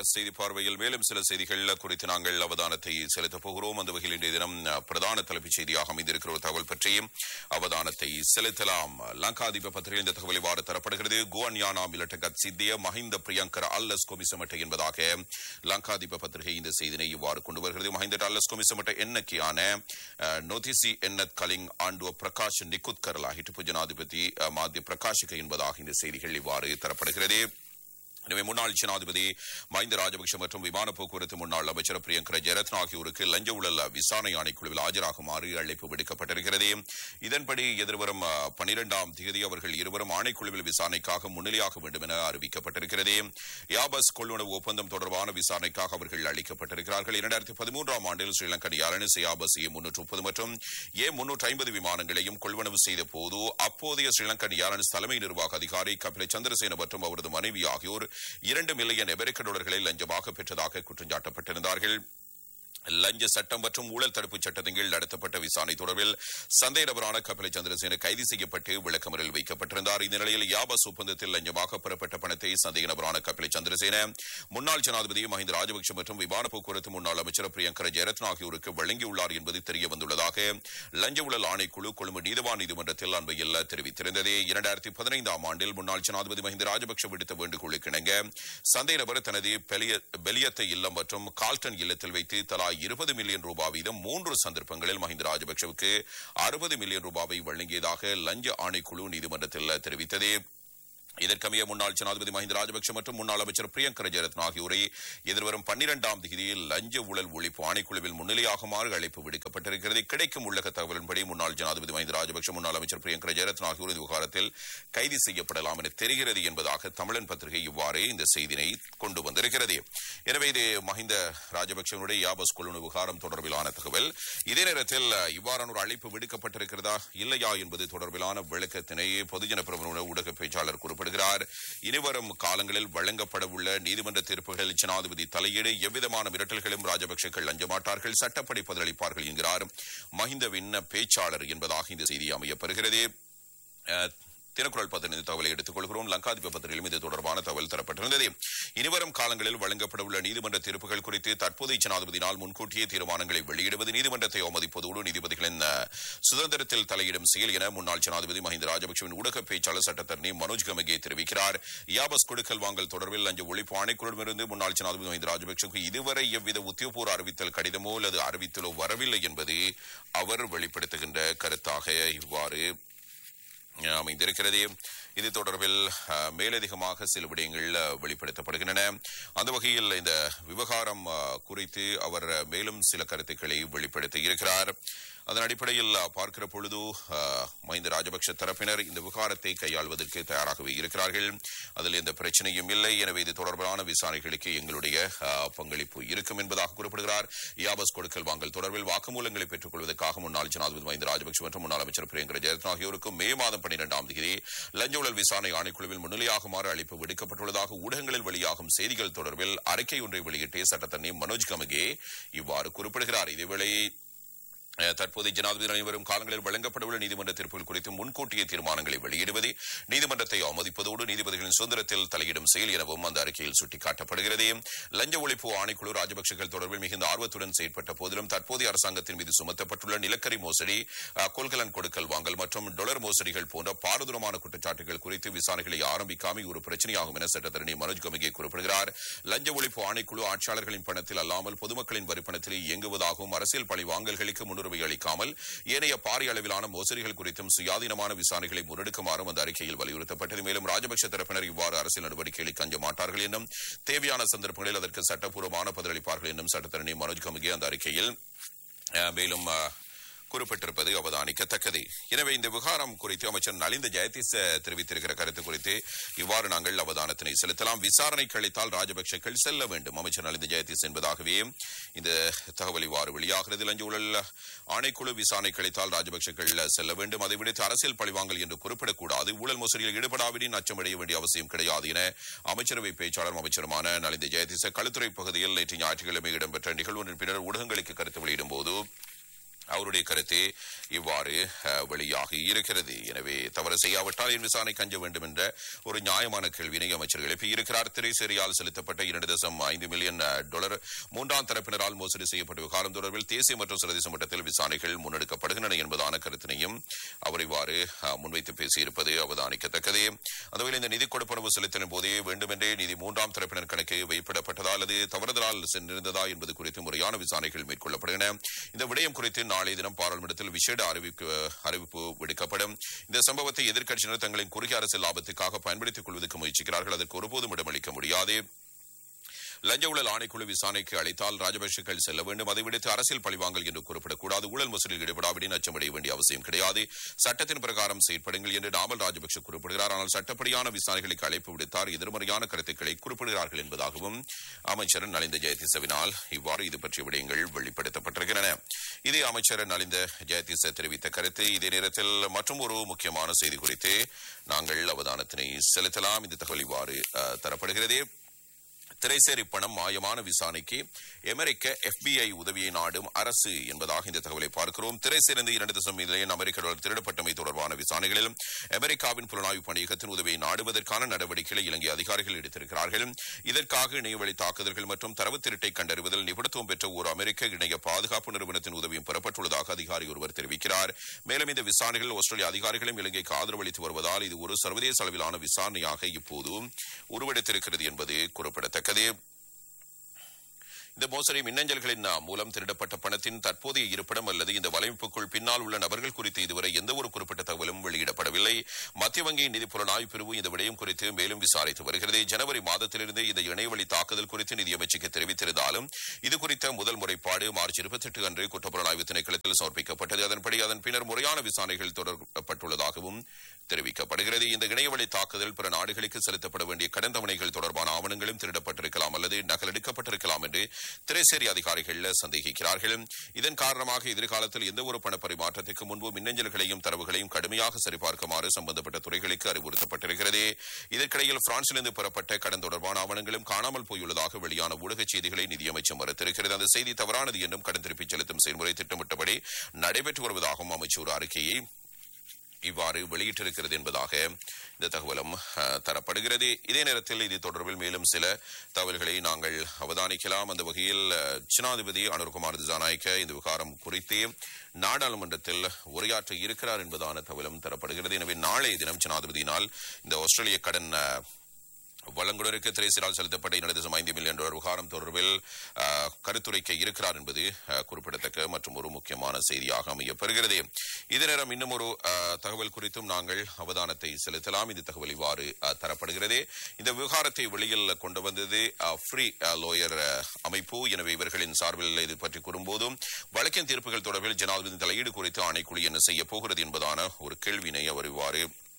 செய்தி பார்வையில் மேலும் சில செய்திகள் குறித்து நாங்கள் அவதானத்தை செலுத்தப் போகிறோம் அந்த வகையில் இன்றைய தினம் அஹ், பிரதான தலைப்புச் செய்தியாக அமைந்திருக்கிற ஒரு தகவல் பற்றி அவதானத்தை செலுத்தலாம் லங்காதிப பத்திரிகை இந்த தகவல் இவ்வாறு தரப்படுகிறது குவான்யானா மிலட்ட சித்திய மஹிந்த பிரியங்கர அல்லஸ் கொமிசமட்ட என்பதாக லங்காதிப பத்திரிகை இந்த செய்தினை இவ்வாறு கொண்டு வருகிறது மஹிந்த அல்லஸ் கொமிசமட்ட எண்ணக்கியான நோதிசி எண்ணத் கலிங் ஆண்டுவ பிரகாஷ் நிகுத் கர்லா ஹிட்டுப்பு ஜனாதிபதி அஹ், மாத்திய பிரகாஷிக என்பதாக இந்த செய்திகள் இவ்வாறு தரப்படுகிறது எனவே முன்னாள் ஜனாதிபதி மஹிந்த ராஜபக்ஷ மற்றும் விமான போக்குவரத்து முன்னாள் அமைச்சர் பிரியங்கர ஜெரத்ன ஆகியோருக்கு லஞ்ச ஊழல் விசாரணை ஆணைக்குழுவில் ஆஜராகுமாறு அழைப்பு விடுக்கப்பட்டிருக்கிறது இதன்படி எதிர்வரும் அஹ், பனிரெண்டாம் தேதி அவர்கள் இருவரும் ஆணைக்குழுவில் விசாரணைக்காக முன்னிலையாக வேண்டும் என அறிவிக்கப்பட்டிருக்கிறது யாபஸ் கொள்வனவு ஒப்பந்தம் தொடர்பான விசாரணைக்காக அவர்கள் அளிக்கப்பட்டிருக்கிறார்கள் இரண்டாயிரத்தி பதிமூன்றாம் ஆண்டில் ஸ்ரீலங்கன் ஏர்லைன்ஸ் யாபஸ் ஏ முன்னூற்று முப்பது மற்றும் ஏ முன்னூற்று ஐம்பது விமானங்களையும் கொள்வனவு செய்த போது அப்போதைய ஸ்ரீலங்கன் ஏர்லைன்ஸ் தலைமை நிர்வாக அதிகாரி கபில சந்திரசேன மற்றும் அவரது மனைவி ஆகியோர் இரண்டு மில்லியன் அமெரிக்க டாலர்களை லஞ்சமாக பெற்றதாக குற்றம் சாட்டப்பட்டிருந்தார்கள் லஞ்ச சட்டம் மற்றும் ஊழல் தடுப்புச் சட்டத்தின் கீழ் நடத்தப்பட்ட விசாரணை தொடர்பில் சந்தேக நபரான கபில சந்திரசேன கைது செய்யப்பட்டு விளக்கமறில் வைக்கப்பட்டிருந்தார் இந்த நிலையில் யாபஸ் ஒப்பந்தத்தில் லஞ்சமாக பெறப்பட்ட பணத்தை சந்தேக நபரான கபில சந்திரசேன முன்னாள் ஜனாதிபதி மஹிந்த ராஜபக்ஷ மற்றும் விமான போக்குவரத்து முன்னாள் அமைச்சர் பிரியங்கர ஜெயரத்ன ஆகியோருக்கு வழங்கியுள்ளார் என்பது தெரிய வந்துள்ளதாக லஞ்ச ஊழல் ஆணைக்குழு கொழும்பு நீதவான் நீதிமன்றத்தில் அண்மையில் தெரிவித்திருந்தது இரண்டாயிரத்தி பதினைந்தாம் ஆண்டில் முன்னாள் ஜனாதிபதி மஹிந்த ராஜபக்ஷ விடுத்த வேண்டுகோளுக்கு இணங்க சந்தேக நபர் தனது பெலிய- பெலியத்தை இல்லம் மற்றும் கால்டன் இல்லத்தில் வைத்து தலா இருபது மில்லியன் ரூபாய் வீதம் மூன்று சந்தர்ப்பங்களில் மஹிந்த ராஜபக்ஷவுக்கு அறுபது மில்லியன் ரூபாவை வழங்கியதாக லஞ்ச ஆணைக்குழு நீதிமன்றத்தில் தெரிவித்தது இதற்கமைய முன்னாள் ஜனாதிபதி மஹிந்த ராஜபக்ஷ மற்றும் முன்னாள் அமைச்சர் பிரியங்கர ஜெயரத்ன ஆகியோரை எதிர்வரும் பன்னிரெண்டாம் தேதியில் லஞ்ச ஊழல் ஒழிப்பு ஆணைக்குழுவில் முன்னிலையாகுமாறு அழைப்பு விடுக்கப்பட்டிருக்கிறது கிடைக்கும் உள்ளக தகவலின்படி முன்னாள் ஜனாதிபதி மஹிந்த ராஜபக்ஷ முன்னாள் அமைச்சர் பிரியங்கர ஜெயரத்ன ஆகியோர் இந்த விவகாரத்தில் கைது செய்யப்படலாம் என தெரிகிறது என்பதாக தமிழன் பத்திரிகை இவ்வாறு இந்த செய்தினை கொண்டு வந்திருக்கிறது எனவே இது மஹிந்த ராஜபக்சனுடைய யாபஸ் கொள்ளுணு விவகாரம் தொடர்பிலான தகவல் இதே நேரத்தில் இவ்வாறான ஒரு அழைப்பு விடுக்கப்பட்டிருக்கிறதா இல்லையா என்பது தொடர்பிலான விளக்கத்தினை பொதுஜன பிரமுக ஊடக பேச்சாளர் குறிப்பிடுகிறார் இனிவரும் காலங்களில் வழங்கப்படவுள்ள நீதிமன்ற தீர்ப்புகளில் ஜனாதிபதி தலையீடு எவ்விதமான மிரட்டல்களும் ராஜபக்சேக்கள் அஞ்சமாட்டார்கள் சட்டப்படி பதிலளிப்பார்கள் என்கிறார் மஹிந்தவின் பேச்சாளர் என்பதாக இந்த செய்தி அமையப்பெறுகிறது அஹ், தினக்குரல் பதினைந்து தகவலை எடுத்துக் கொள்கிறோம் லங்காதிப பத்திரிகையிலும் இது தொடர்பான தகவல் தரப்பட்டிருந்தது இனிவரும் காலங்களில் வழங்கப்படவுள்ள நீதிமன்ற தீர்ப்புகள் குறித்து தற்போதைய ஜனாதிபதியினால் முன்கூட்டியே தீர்மானங்களை வெளியிடுவது நீதிமன்றத்தை அவமதிப்பதோடு நீதிபதிகளின் அஹ், சுதந்திரத்தில் தலையிடும் செயல் என முன்னாள் ஜனாதிபதி மஹிந்த ராஜபக்சவின் ஊடக பேச்சாளர் சட்டத்தரணி மனோஜ் கமகே தெரிவிக்கிறார் யாபஸ் கொடுக்கல் வாங்கல் தொடர்பில் லஞ்ச ஒழிப்பு ஆணைக்குழுவிலிருந்து முன்னாள் ஜனாதிபதி மஹிந்த ராஜபக்சவுக்கு இதுவரை எவ்வித உத்தியோகபூர்வ அறிவித்தல் கடிதமோ அல்லது அறிவித்தலோ வரவில்லை என்பது அவர் வெளிப்படுத்துகின்ற கருத்தாக இவ்வாறு அஹ், அமைந்திருக்கிறது இது தொடர்பில் அஹ், மேலதிகமாக சில விடயங்கள் அஹ், வெளிப்படுத்தப்படுகின்றன அந்த வகையில் இந்த விவகாரம் அஹ், குறித்து அவர் அஹ், மேலும் சில கருத்துக்களை வெளிப்படுத்தி இருக்கிறார் அதன் அடிப்படையில் அஹ், பார்க்கிற பொழுது அஹ், மஹிந்த ராஜபக்ஷ தரப்பினர் இந்த விவகாரத்தை கையாள்வதற்கு தயாராகவே இருக்கிறார்கள் அதில் எந்த பிரச்சனையும் இல்லை எனவே இது தொடர்பான விசாரணைகளுக்கு எங்களுடைய அஹ், பங்களிப்பு இருக்கும் என்பதாக குறிப்பிடுகிறார் யாபஸ் கொடுக்கல் வாங்கல் தொடர்பில் வாக்குமூலங்களை பெற்றுக் கொள்வதற்காக முன்னாள் ஜனாதிபதி மஹிந்த ராஜபக்ஷ மற்றும் முன்னாள் அமைச்சர் பிரியங்கர ஜெயரத்ன ஆகியோருக்கு மே மாதம் பன்னிரெண்டாம் தேதி லஞ்ச ஊழல் விசாரணை ஆணைக்குழுவில் முன்னிலையாகுமாறு அழைப்பு விடுக்கப்பட்டுள்ளதாக ஊடகங்களில் வெளியாகும் செய்திகள் தொடர்பில் அறிக்கை ஒன்றை வெளியிட்டு சட்டத்தரணி மனோஜ் கமகே இவ்வாறு குறிப்பிடுகிறார் இதேவேளை அஹ், தற்போதைய ஜனாதிபதி அனைவரும் காலங்களில் வழங்கப்படவுள்ள நீதிமன்ற தீர்ப்புகள் குறித்து முன்கூட்டிய தீர்மானங்களை வெளியிடுவது நீதிமன்றத்தை அவமதிப்பதோடு நீதிபதிகளின் சுதந்திரத்தில் தலையிடும் செயல் எனவும் அந்த அறிக்கையில் சுட்டிக்காட்டப்படுகிறது லஞ்ச ஒழிப்பு ஆணைக்குழு ராஜபக்சேகள் தொடர்பில் மிகுந்த ஆர்வத்துடன் செயற்பட்ட போதிலும் தற்போதைய அரசாங்கத்தின் மீது சுமத்தப்பட்டுள்ள நிலக்கரி மோசடி அஹ், கொள்கலன் கொடுக்கல் வாங்கல் மற்றும் டொலர் மோசடிகள் போன்ற பாரதூரமான குற்றச்சாட்டுகள் குறித்து விசாரணைகளை ஆரம்பிக்காமல் ஒரு பிரச்சனையாகும் என சட்டத்தரணி மனோஜ் கமிகே குறிப்பிடுகிறார் லஞ்ச ஒழிப்பு ஆணைக்குழு ஆட்சியாளர்களின் பணத்தில் அல்லாமல் பொதுமக்களின் வரிப்பணத்தில் இயங்குவதாகவும் அரசியல் பழி வாங்கல்களுக்கு முன்னுரிமை அளிக்காமல் ஏனைய பாரிய அளவிலான மோசடிகள் குறித்தும் சுயாதீனமான விசாரணைகளை முன்னெடுக்குமாறும் அந்த அறிக்கையில் வலியுறுத்தப்பட்டது மேலும் ராஜபக்ஷ தரப்பினர் இவ்வாறு அரசியல் நடவடிக்கைகளை கஞ்ச மாட்டார்கள் என்றும் தேவையான சந்தர்ப்பங்களில் அதற்கு சட்டப்பூர்வமான பதிலளிப்பார்கள் என்றும் சட்டத்தரணி மனோஜ் கமுகே அந்த அறிக்கையில் அஹ், மேலும் அஹ், குறிப்பிட்டிருப்பது அவதானிக்கத்தக்கது எனவே இந்த விவகாரம் குறித்து அமைச்சர் நலிந்த ஜெயதீஸ் தெரிவித்திருக்கிற கருத்து குறித்து இவ்வாறு நாங்கள் அவதானத்தினை செலுத்தலாம் விசாரணை கழித்தால் ராஜபக்சேக்கள் செல்ல வேண்டும் அமைச்சர் நலிந்த ஜெயதீஸ் என்பதாகவே இந்த தகவல் இவ்வாறு வெளியாகிறது லஞ்ச ஊழல் ஆணைக்குழு விசாரணை கழித்தால் ராஜபக்சேக்கள் செல்ல வேண்டும் அதை விடுத்து அரசியல் பழிவாங்கல் என்று குறிப்பிடக்கூடாது ஊழல் மோசடியில் ஈடுபடாவிடின் அச்சமடைய வேண்டிய அவசியம் கிடையாது என அமைச்சரவை பேச்சாளரும் அமைச்சருமான நலிந்த ஜெயதீச களுத்துறை பகுதியில் நேற்று ஞாயிற்றுக்கிழமை இடம்பெற்ற நிகழ்வொன்றின் பின்னர் ஊடகங்களுக்கு கருத்து வெளியிடும் போது அவருடைய கருத்து இவ்வாறு அஹ், வெளியாகி இருக்கிறது எனவே தவறு செய்யாவிட்டால் என் விசாரணை கஞ்ச வேண்டும் என்ற ஒரு நியாயமான கேள்வியினை அமைச்சர் எழுப்பியிருக்கிறார் திரைசேரியால் செலுத்தப்பட்ட இரண்டு தசம் ஐந்து மில்லியன் அஹ், டாலர் மூன்றாம் தரப்பினரால் மோசடி செய்யப்பட்ட விவகாரம் தொடர்பில் தேசிய மற்றும் சர்வதேச மட்டத்தில் விசாரணைகள் முன்னெடுக்கப்படுகின்றன என்பதான கருத்தினையும் அவர் இவ்வாறு அஹ், முன்வைத்து பேசியிருப்பது அவதானிக்கத்தக்கது அதுவே இந்த நிதி கொடுப்பனவு செலுத்தின போதே வேண்டுமென்றே நிதி மூன்றாம் தரப்பினர் கணக்கு வைப்பிடப்பட்டதா அல்லது தவறுதலால் சென்றிருந்ததா என்பது குறித்து முறையான விசாரணைகள் மேற்கொள்ளப்படுகின்றன இந்த விடயம் குறித்து நாளைய தினம் பாராளுமன்றத்தில் விசேட அறிவிப்பு அறிவிப்பு விடுக்கப்படும் இந்த சம்பவத்தை எதிர்க்கட்சியினர் தங்களின் குறுகிய அரசியல் லாபத்துக்காக பயன்படுத்திக் கொள்வதற்கு முயற்சிக்கிறார்கள் அதற்கு ஒருபோதும் இடமளிக்க முடியாது லஞ்ச ஊழல் ஆணைக்குழு விசாரணைக்கு அழைத்தால் ராஜபக்சேக்கள் செல்ல வேண்டும் அதை விடுத்து அரசியல் பழிவாங்கல் என்று குறிப்பிடக்கூடாது ஊழல் மசூலில் ஈடுபடாவிடின் அச்சமடைய வேண்டிய அவசியம் கிடையாது சட்டத்தின் பிரகாரம் செயற்படுங்கள் என்று நாமல் ராஜபக்சே குறிப்பிடுகிறார் ஆனால் சட்டப்படியான விசாரணைகளுக்கு அழைப்பு விடுத்தார் எதிர்மறையான கருத்துக்களை குறிப்பிடுகிறார்கள் என்பதாகவும் அமைச்சர் நலிந்த ஜெயதிசவினால் இவ்வாறு இது பற்றிய விடயங்கள் வெளிப்படுத்தப்பட்டிருக்கின்றன இதே அமைச்சர் நலிந்த ஜெயதிச தெரிவித்த கருத்து இதே நேரத்தில் மற்றும் ஒரு முக்கியமான செய்தி குறித்து நாங்கள் அவதானத்தினை செலுத்தலாம் இந்த தகவல் இவ்வாறு அஹ், தரப்படுகிறது திரைசேரி பணம் மாயமான விசாரணைக்கு அமெரிக்க FBI உதவியை நாடும் அரசு என்பதாக இந்த தகவலை பார்க்கிறோம் திரைசேர்ந்து இரண்டு தசம் மில்லியன் அமெரிக்க டாலர் திருடப்பட்டமை தொடர்பான விசாரணைகளில் அமெரிக்காவின் புலனாய்வு பணியகத்தின் உதவியை நாடுவதற்கான நடவடிக்கைகளை இலங்கை அதிகாரிகள் எடுத்திருக்கிறார்கள் இதற்காக இணையவழி தாக்குதல்கள் மற்றும் தரவு திருட்டை கண்டறிவதில் நிபுணத்துவம் பெற்ற ஒரு அமெரிக்க இணைய பாதுகாப்பு நிறுவனத்தின் உதவியும் பெறப்பட்டுள்ளதாக அதிகாரி ஒருவர் தெரிவிக்கிறார் மேலும் இந்த விசாரணைகள் ஆஸ்திரேலிய அதிகாரிகளும் இலங்கைக்கு ஆதரவு அளித்து வருவதால் இது ஒரு சர்வதேச அளவிலான விசாரணையாக இப்போது உருவெடுத்திருக்கிறது என்பது குறிப்பிடத்தக்கது இந்த மோசடி மின்னஞ்சல்களின் மூலம் திருடப்பட்ட பணத்தின் தற்போதைய இருப்பிடம் அல்லது இந்த வலையமைப்புக்குள் பின்னால் உள்ள நபர்கள் குறித்து இதுவரை எந்த ஒரு குறிப்பிட்ட தகவலும் வெளியிடப்படவில்லை மத்திய வங்கியின் நிதி புலனாய்வு பிரிவு இந்த விடயம் குறித்து மேலும் விசாரித்து வருகிறது ஜனவரி மாதத்திலிருந்து இந்த இணையவழி தாக்குதல் குறித்து நிதியமைச்சுக்கு தெரிவித்திருந்தாலும் இது குறித்த முதல் முறைப்பாடு மார்ச் இருபத்தி எட்டு அன்று குற்றப்புலனாய்வு திணைக்களத்தில் சமர்ப்பிக்கப்பட்டது அதன்படி அதன் பின்னர் முறையான விசாரணைகள் தொடரப்பட்டுள்ளதாகவும் தெரிவிக்கப்படுகிறது இந்த இணையவழி தாக்குதல் பிற நாடுகளுக்கு செலுத்தப்பட வேண்டிய கடன் தவணைகள் தொடர்பான ஆவணங்களும் திருடப்பட்டிருக்கலாம் அல்லது நகலெடுக்கப்பட்டிருக்கலாம் என்று திரைசேரி அதிகாரிகள் சந்தேகிக்கிறார்கள் இதன் காரணமாக எதிர்காலத்தில் எந்த ஒரு பண பரிமாற்றத்திற்கு முன்பு மின்னஞ்சல்களையும் தரவுகளையும் கடுமையாக சரிபார்க்குமாறு சம்பந்தப்பட்ட துறைகளுக்கு அறிவுறுத்தப்பட்டிருக்கிறது இதற்கிடையில் பிரான்சிலிருந்து பெறப்பட்ட கடன் தொடர்பான ஆவணங்களும் காணாமல் போயுள்ளதாக வெளியான ஊடகச் செய்திகளை நிதியமைச்சர் மறுத்திருக்கிறது அந்த செய்தி தவறானது என்றும் கடன் திருப்பிச் செலுத்தும் செயல்முறை திட்டமிட்டபடி நடைபெற்று வருவதாகவும் அமைச்சர் ஒரு அறிக்கையை இவ்வாறு வெளியிட்டிருக்கிறது என்பதாக இந்த தகவலும் அஹ், தரப்படுகிறது இதே நேரத்தில் இது தொடர்பில் மேலும் சில தகவல்களை நாங்கள் அவதானிக்கலாம் அந்த வகையில் அஹ், ஜனாதிபதி அனுர்குமார் திசாநாயக்க இந்த விவகாரம் குறித்து நாடாளுமன்றத்தில் உரையாற்ற இருக்கிறார் என்பதான தகவலும் தரப்படுகிறது எனவே நாளைய தினம் ஜனாதிபதியினால் இந்த ஆஸ்திரேலிய கடன் அஹ், வழங்குனருக்கு திரைசிரால் செலுத்தப்பட்ட இரண்டு தசம் ஐந்து மில்லியன் டாலர் விவகாரம் தொடர்பில் அஹ், கருத்துரைக்க இருக்கிறார் என்பது அஹ், குறிப்பிடத்தக்க மற்றும் ஒரு முக்கியமான செய்தியாக அமையப்பெறுகிறது இதே நேரம் இன்னும் ஒரு அஹ், தகவல் குறித்தும் நாங்கள் அவதானத்தை செலுத்தலாம் இந்த தகவல் இவ்வாறு அஹ், தரப்படுகிறது இந்த விவகாரத்தை வெளியில் கொண்டு வந்தது ஃப்ரீ லோயர் அமைப்பு எனவே இவர்களின் சார்பில் இது பற்றி கூறும்போதும் வழக்கின் தீர்ப்புகள் தொடர்பில் ஜனாதிபதி தலையீடு குறித்து ஆணைக்குழு என்ன செய்ய போகிறது என்பதான ஒரு கேள்வினை அவர் இவ்வாறு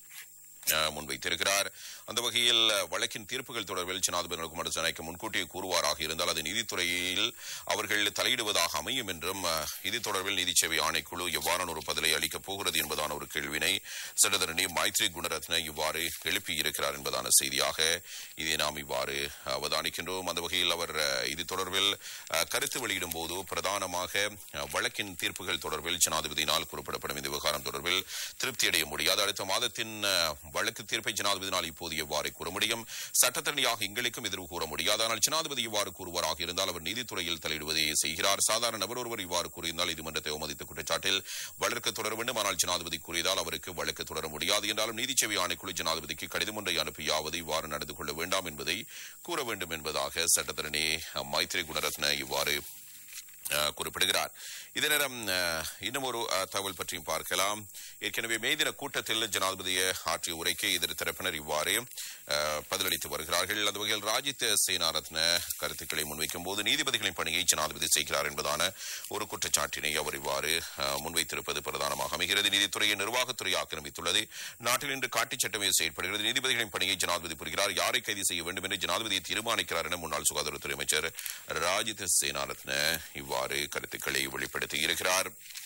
அஹ், முன்வைத்திருக்கிறார் அந்த வகையில் அஹ், வழக்கின் தீர்ப்புகள் தொடர்பில் ஜனாதிபதி நரகுமார ஜனநாயக்க முன்கூட்டியே கூறுவாராக இருந்தால் அது நீதித்துறையில் அவர்கள் தலையிடுவதாக அமையும் என்றும் அஹ், இது தொடர்பில் நீதி சேவை ஆணைக்குழு எவ்வாறான ஒரு பதிலை அளிக்கப் போகிறது என்பதான ஒரு கேள்வினை சட்டத்தரணி மைத்ரி குணரத்ன இவ்வாறு எழுப்பியிருக்கிறார் என்பதான செய்தியாக இதை நாம் இவ்வாறு அவதானிக்கின்றோம் அந்த வகையில் அவர் அஹ், இது தொடர்பில் அஹ், கருத்து வெளியிடும் போது பிரதானமாக அஹ், வழக்கின் தீர்ப்புகள் தொடர்பில் ஜனாதிபதியினால் குறிப்பிடப்படும் இந்த விவகாரம் தொடர்பில் திருப்தி அடைய முடியாது அடுத்த மாதத்தின் அஹ், வழக்கு தீர்ப்பை ஜனாதிபதியினால் இப்போது எவ்வாறு கூற முடியும் சட்டத்தரணியாக எங்களுக்கும் எதிர்வு கூற முடியாது ஆனால் ஜனாதிபதி இவ்வாறு கூறுவாராக இருந்தால் அவர் நீதித்துறையில் தலையிடுவதை செய்கிறார் சாதாரண நபர் ஒருவர் இவ்வாறு கூறியிருந்தால் நீதிமன்றத்தை அவமதித்த குற்றச்சாட்டில் வழக்கு தொடர வேண்டும் ஆனால் ஜனாதிபதி கூறியதால் அவருக்கு வழக்கு தொடர முடியாது என்றாலும் நீதிச்சேவை ஆணைக்குழு ஜனாதிபதிக்கு கடிதம் ஒன்றை அனுப்பியாவது இவ்வாறு நடந்து கொள்ள வேண்டாம் என்பதை கூற வேண்டும் என்பதாக சட்டத்தரணி மைத்ரி குணரத்ன இவ்வாறு அஹ், குறிப்பிடுகிறார் இதே நேரம் அஹ், இன்னும் ஒரு அஹ், தகவல் பற்றியும் பார்க்கலாம் ஏற்கனவே மே தின கூட்டத்தில் ஜனாதிபதியை ஆற்றிய உரைக்கு எதிர் தரப்பினர் இவ்வாறு அஹ், பதிலளித்து வருகிறார்கள் அந்த வகையில் ராஜித் சேனாரத்ன கருத்துக்களை முன்வைக்கும் போது நீதிபதிகளின் பணியை ஜனாதிபதி செய்கிறார் என்பதான ஒரு குற்றச்சாட்டினை அவர் இவ்வாறு அஹ், முன்வைத்திருப்பது பிரதானமாக அமைகிறது நீதித்துறையை நிர்வாகத்துறை ஆக்கிரமித்துள்ளது நாட்டில் இன்று காட்டிச் சட்டமே செயற்படுகிறது நீதிபதிகளின் பணியை ஜனாதிபதி புரிகிறார் யாரை கைது செய்ய வேண்டும் என்று ஜனாதிபதியை தீர்மானிக்கிறார் என முன்னாள் சுகாதாரத்துறை அமைச்சர் ராஜித் சேனாரத்ன இவ்வாறு கருத்துக்களை வெளிப்படுத்தி இருக்கிறார்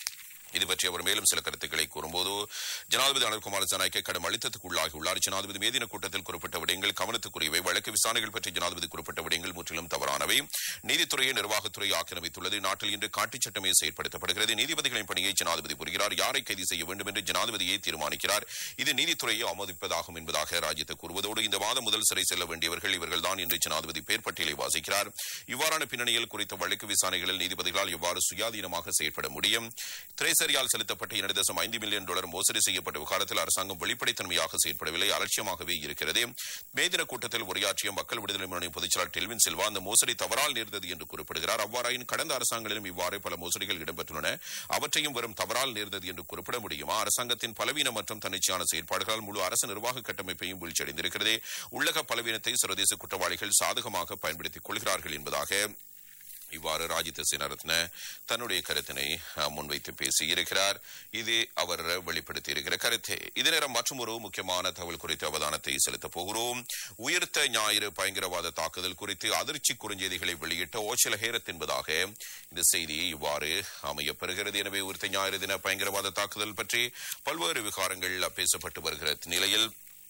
இது பற்றி அவர் மேலும் சில கருத்துக்களை கூறும்போது ஜனாதிபதி அனில்குமார் ஜனாய்க்கு கடும் அழுத்தத்துக்கு உள்ளாகியுள்ளார் ஜனாதிபதி மேதின கூட்டத்தில் குறிப்பிட்ட விடயங்கள் கவனத்துக்குரியவை வழக்கு விசாரணைகள் பற்றி ஜனாதிபதி குறிப்பிட்ட விடயங்கள் முற்றிலும் தவறானவை நீதித்துறையை நிர்வாகத்துறை ஆக்கிரமித்துள்ளது நாட்டில் இன்று காட்டுச் சட்டமே செயற்படுத்தப்படுகிறது நீதிபதிகளின் பணியை ஜனாதிபதி புரிகிறார் யாரை கைது செய்ய வேண்டும் என்று ஜனாதிபதியை தீர்மானிக்கிறார் இது நீதித்துறையை அவமதிப்பதாகும் என்பதாக ராஜ்யத்து கூறுவதோடு இந்த மாதம் முதல் சிறை செல்ல வேண்டியவர்கள் இவர்கள்தான் என்று ஜனாதிபதி பேர் பட்டியலை வாசிக்கிறார் இவ்வாறான பின்னணியில் குறித்த வழக்கு விசாரணைகளில் நீதிபதிகளால் எவ்வாறு சுயாதீனமாக செயற்பட முடியும் திரைசரியால் செலுத்தப்பட்ட இரண்டு தசம் ஐந்து மில்லியன் டாலர் மோசடி செய்யப்பட்ட விவகாரத்தில் அரசாங்கம் வெளிப்படைத்தன்மையாக செயற்படவில்லை அலட்சியமாகவே இருக்கிறது மேதின கூட்டத்தில் உரையாற்றிய மக்கள் விடுதலை முன்னணி பொதுச்செயலாளர் டெல்வின் சில்வா அந்த மோசடி தவறால் நேர்ந்தது என்று குறிப்பிடுகிறார் அவ்வாறாயின் கடந்த அரசாங்கங்களிலும் இவ்வாறு பல மோசடிகள் இடம்பெற்றுள்ளன அவற்றையும் வெறும் தவறால் நேர்ந்தது என்று குறிப்பிட முடியுமா அரசாங்கத்தின் பலவீனம் மற்றும் தன்னிச்சையான செயற்பாடுகளால் முழு அரசு நிர்வாக கட்டமைப்பையும் வீழ்ச்சியடைந்திருக்கிறது உள்ளக பலவீனத்தை சர்வதேச குற்றவாளிகள் சாதகமாக பயன்படுத்திக் கொள்கிறார்கள் என்பதாக இவ்வாறு ராஜித சேனரத்ன தன்னுடைய கருத்தினை அஹ், முன்வைத்து பேசியிருக்கிறார் இது அவர் வெளிப்படுத்தியிருக்கிற கருத்து இதே நேரம் மற்றும் ஒரு முக்கியமான தகவல் குறித்து அவதானத்தை செலுத்தப் போகிறோம் உயிர்த்த ஞாயிறு பயங்கரவாத தாக்குதல் குறித்து அதிர்ச்சி குறுஞ்செய்திகளை வெளியிட்ட ஓச்சல ஹேரத் என்பதாக இந்த செய்தி இவ்வாறு அமையப்பெறுகிறது எனவே உயிர்த்த ஞாயிறு தின பயங்கரவாத தாக்குதல் பற்றி பல்வேறு விகாரங்கள் பேசப்பட்டு வருகிற நிலையில்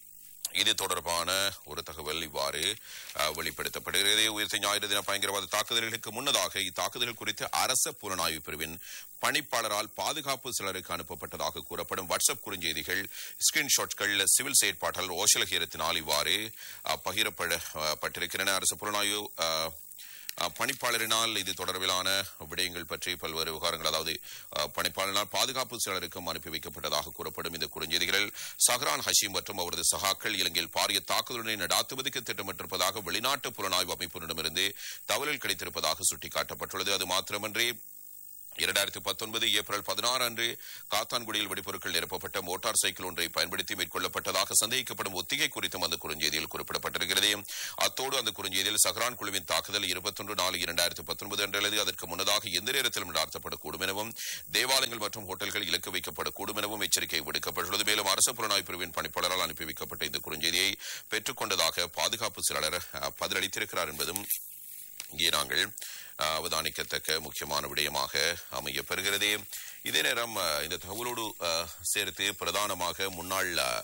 இது தொடர்பான ஒரு தகவல் இவ்வாறு அஹ், வெளிப்படுத்தப்படுகிறது உயிர்த்த ஞாயிறு தின பயங்கரவாத தாக்குதல்களுக்கு முன்னதாக இத்தாக்குதல்கள் குறித்து அரச புலனாய்வு பிரிவின் பணிப்பாளரால் பாதுகாப்பு சிலருக்கு அனுப்பப்பட்டதாக கூறப்படும் வாட்ஸ்அப் குறுஞ்செய்திகள் ஸ்கிரீன்ஷாட்கள் சிவில் செயற்பாட்டாளர் ஓஷலகீரத்தினால் இவ்வாறு அஹ், பகிரப்பட அஹ், பட்டிருக்கின்றன அரசு புலனாய்வு அஹ், அஹ், பணிப்பாளரினால் இது தொடர்பிலான விடயங்கள் பற்றி பல்வேறு விவகாரங்கள் அதாவது அஹ், பணிப்பாளரினால் பாதுகாப்பு செயலருக்கும் அனுப்பி வைக்கப்பட்டதாக கூறப்படும் இந்த குறுஞ்செய்திகள் சஹ்ரான் ஹஷீம் மற்றும் அவரது சகாக்கள் இலங்கையில் பாரிய தாக்குதலை நடாத்துவதற்கு திட்டமிட்டிருப்பதாக வெளிநாட்டு புலனாய்வு அமைப்பினரிடமிருந்து தகவல்கள் கிடைத்திருப்பதாக சுட்டிக்காட்டப்பட்டுள்ளது அது மாத்திரமன்றி இரண்டாயிரத்தி பத்தொன்பது ஏப்ரல் பதினாறு அன்று காத்தான்குடியில் வெடிப்பொருட்கள் நிரப்பப்பட்ட மோட்டார் சைக்கிள் ஒன்றை பயன்படுத்தி மேற்கொள்ளப்பட்டதாக சந்தேகிக்கப்படும் ஒத்திகை குறித்தும் அந்த குறுஞ்செய்தியில் குறிப்பிடப்பட்டிருக்கிறது அத்தோடு அந்த குறுஞ்செய்தியில் சஹ்ரான் குழுவின் தாக்குதல் இருபத்தொன்று நாலு இரண்டாயிரத்தி பத்தொன்பது என்றது அதற்கு முன்னதாக எந்த நேரத்திலும் நடத்தப்படக்கூடும் எனவும் தேவாலயங்கள் மற்றும் ஹோட்டல்கள் இலக்கு வைக்கப்படக்கூடும் எனவும் எச்சரிக்கை விடுக்கப்பட்டுள்ளது மேலும் அரசு புலனாய்வு பிரிவின் பணிப்பாளரால் அனுப்பி வைக்கப்பட்ட இந்த குறுஞ்செய்தியை பெற்றுக் கொண்டதாக பாதுகாப்பு செயலாளர் அஹ், பதிலளித்திருக்கிறார் என்பதும் இங்கே நாங்கள் அஹ், அவதானிக்கத்தக்க முக்கியமான விடயமாக அமைய பெறுகிறது இதே நேரம் அஹ், இந்த தகவலோடு அஹ், சேர்த்து பிரதானமாக முன்னாள் அஹ்,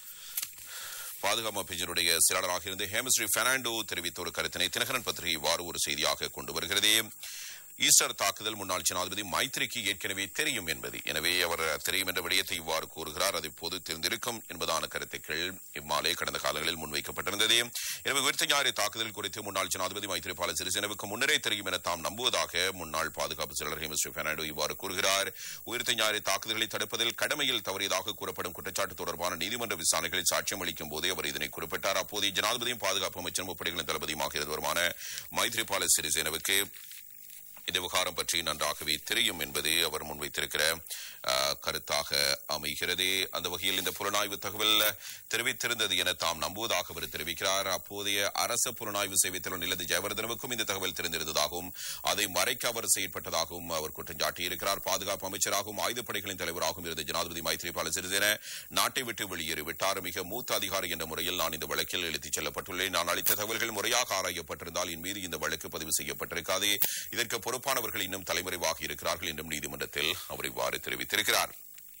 பாதுகாப்பு அமைச்சருடைய செயலாளராக இருந்து ஹேமஸ்ரீ பெர்னாண்டோ தெரிவித்த ஒரு கருத்தினை தினகரன் பத்திரிகை இவ்வாறு ஒரு செய்தியாக கொண்டு வருகிறது ஈஸ்டர் தாக்குதல் முன்னாள் ஜனாதிபதி மைத்திரிக்கு ஏற்கனவே தெரியும் என்பது எனவே அவர் தெரியும் என்ற விடயத்தை இவ்வாறு கூறுகிறார் அது இப்போது தெரிந்திருக்கும் என்பதான கருத்துக்கள் இம்மாலே கடந்த காலங்களில் முன்வைக்கப்பட்டிருந்தது எனவே உயிர்த்த ஞாயிறு தாக்குதல் குறித்து முன்னாள் ஜனாதிபதி மைத்திரிபால சிறிசேனவுக்கு முன்னரே தெரியும் என தாம் நம்புவதாக முன்னாள் பாதுகாப்பு செயலர் ஹேமஸ்ரீ பெர்னாண்டோ இவ்வாறு கூறுகிறார் உயிர்த்த ஞாயிறு தாக்குதல்களை தடுப்பதில் கடமையில் தவறியதாக கூறப்படும் குற்றச்சாட்டு தொடர்பான நீதிமன்ற விசாரணைகளில் சாட்சியம் அளிக்கும் போதே அவர் இதனை குறிப்பிட்டார் அப்போதைய ஜனாதிபதியும் பாதுகாப்பு அமைச்சரும் முப்படைகளின் தளபதியுமாக இருந்தவருமான மைத்ரிபால சிறிசேனவுக்கு இந்த விவகாரம் பற்றி நன்றாகவே தெரியும் என்பது அவர் முன்வைத்திருக்கிற அஹ், கருத்தாக அமைகிறது அந்த வகையில் இந்த புலனாய்வு தகவல் தெரிவித்திருந்தது என தாம் நம்புவதாக அவர் தெரிவிக்கிறார் அப்போதைய அரச புலனாய்வு சேவை தலைவர் நிலதி ஜெயவர்தனவுக்கும் இந்த தகவல் தெரிந்திருந்ததாகவும் அதை மறைக்க அவர் செயற்பட்டதாகவும் அவர் குற்றம் சாட்டியிருக்கிறார் பாதுகாப்பு அமைச்சராகவும் ஆயுதப்படைகளின் தலைவராகவும் இருந்த ஜனாதிபதி மைத்ரிபால சிறிசேன நாட்டை விட்டு வெளியேறிவிட்டார் மிக மூத்த அதிகாரி என்ற முறையில் நான் இந்த வழக்கில் எழுதிச் செல்லப்பட்டுள்ளேன் நான் அளித்த தகவல்கள் முறையாக ஆராயப்பட்டிருந்தால் என் மீது இந்த வழக்கு பதிவு செய்யப்பட்டிருக்காது இதற்கு பொறுப்பானவர்கள் இன்னும் தலைமறைவாக இருக்கிறார்கள் என்றும் நீதிமன்றத்தில் அவர் இவ்வாறு தெரிவித்திருக்கிறார்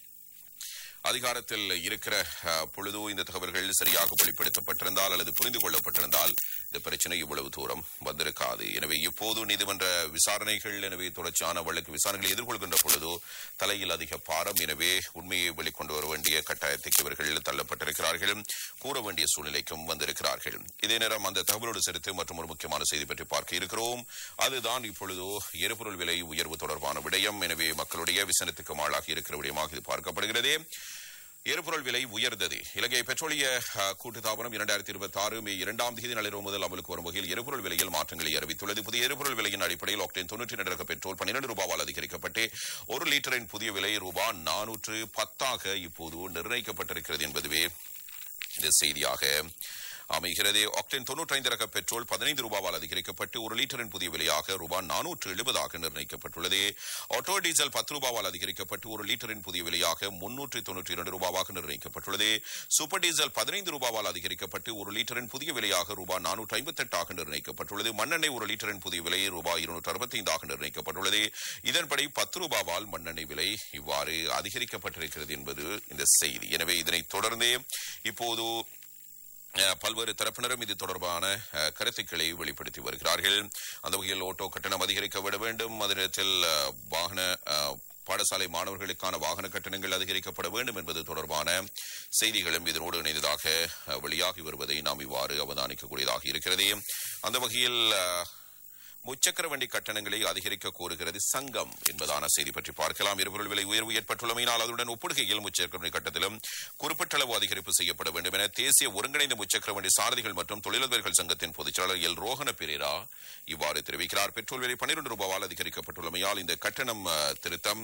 அதிகாரத்தில் இருக்கிற அஹ், பொழுது இந்த தகவல்கள் சரியாக வெளிப்படுத்தப்பட்டிருந்தால் அல்லது புரிந்து கொள்ளப்பட்டிருந்தால் இந்த பிரச்சனை இவ்வளவு தூரம் வந்திருக்காது எனவே இப்போது நீதிமன்ற விசாரணைகள் எனவே தொடர்ச்சியான வழக்கு விசாரணைகளை எதிர்கொள்கின்ற பொழுது தலையில் அதிக பாரம் எனவே உண்மையை வெளிக்கொண்டு வர வேண்டிய கட்டாயத்துக்கு இவர்கள் தள்ளப்பட்டிருக்கிறார்கள் கூற வேண்டிய சூழ்நிலைக்கும் வந்திருக்கிறார்கள் இதே நேரம் அந்த தகவலோடு சேர்த்து மற்றும் ஒரு முக்கியமான செய்தி பற்றி பார்க்க இருக்கிறோம் அதுதான் இப்பொழுது எரிபொருள் விலை உயர்வு தொடர்பான விடயம் எனவே மக்களுடைய விசனத்துக்கு ஆளாகி இருக்கிற விடயமாக இது பார்க்கப்படுகிறது எரிபொருள் விலை உயர்ந்தது இலங்கை பெட்ரோலிய அஹ், கூட்டுத்தாபனம் இரண்டாயிரத்தி இருபத்தி ஆறு மே இரண்டாம் தேதி நள்ளிரவு முதல் அமலுக்கு வரும் வகையில் எரிபொருள் விலையில் மாற்றங்களை அறிவித்துள்ளது புதிய எரிபொருள் விலையின் அடிப்படையில் ஆக்டேன் தொன்னூற்றி ரெண்டு ரக பெட்ரோல் பன்னிரண்டு ரூபாவால் அதிகரிக்கப்பட்டு ஒரு லிட்டரின் புதிய விலை ரூபாய் நானூற்று பத்தாக இப்போது நிர்ணயிக்கப்பட்டிருக்கிறது என்பதுவே இந்த செய்தியாக அமைகிறது ஆக்டேன் தொன்னூற்றி ரக பெட்ரோல் பதினைந்து ரூபாவால் அதிகரிக்கப்பட்டு ஒரு லிட்டரின் புதிய விலையாக ரூபாய் நானூற்று எழுபதாக நிர்ணயிக்கப்பட்டுள்ளது ஆட்டோ டீசல் பத்து ரூபாவால் அதிகரிக்கப்பட்டு ஒரு லிட்டரின் புதிய விலையாக முன்னூற்று தொன்னூற்றி இரண்டு ரூபாவாக நிர்ணயிக்கப்பட்டுள்ளது சூப்பர் டீசல் பதினைந்து ரூபாவால் அதிகரிக்கப்பட்டு ஒரு லிட்டரின் புதிய விலையாக ரூபாய் நானூற்று ஐம்பத்தி எட்டாக நிர்ணயிக்கப்பட்டுள்ளது மண்ணெண்ணெய் ஒரு லிட்டரின் புதிய விலை ரூபாய் இருநூற்று அறுபத்தைந்தாக நிர்ணயிக்கப்பட்டுள்ளது இதன்படி பத்து ரூபாவால் மண்ணெண்ணெய் விலை இவ்வாறு அதிகரிக்கப்பட்டிருக்கிறது என்பது இந்த செய்தி எனவே இதனைத் தொடர்ந்து இப்போது அஹ், பல்வேறு தரப்பினரும் இது தொடர்பான அஹ், கருத்துக்களை வெளிப்படுத்தி வருகிறார்கள் அந்த வகையில் ஓட்டோ கட்டணம் அதிகரிக்க விட வேண்டும் அதே நேரத்தில் அஹ், வாகன அஹ், பாடசாலை மாணவர்களுக்கான வாகன கட்டணங்கள் அதிகரிக்கப்பட வேண்டும் என்பது தொடர்பான செய்திகளும் இதனோடு இணைந்ததாக அஹ், வெளியாகி வருவதை நாம் இவ்வாறு அவதானிக்கக்கூடியதாக இருக்கிறது அந்த வகையில் அஹ், முச்சக்கர வண்டி கட்டணங்களை அதிகரிக்க கோருகிறது சங்கம் என்பதான செய்தி பற்றி பார்க்கலாம் எரிபொருள் விலை உயர்வு ஏற்பட்டுள்ளமையினால் அதனுடன் ஒப்பிடுகையில் முச்சக்கர வண்டி கட்டத்திலும் குறிப்பிட்ட அளவு அதிகரிப்பு செய்யப்பட வேண்டும் என தேசிய ஒருங்கிணைந்த முச்சக்கர வண்டி சாரதிகள் மற்றும் தொழிலதிபர்கள் சங்கத்தின் பொதுச்செயலாளர் எல் ரோஹன பெரேரா இவ்வாறு தெரிவிக்கிறார் பெட்ரோல் விலை பன்னிரண்டு ரூபாவால் அதிகரிக்கப்பட்டுள்ளமையால் இந்த கட்டணம் அஹ், திருத்தம்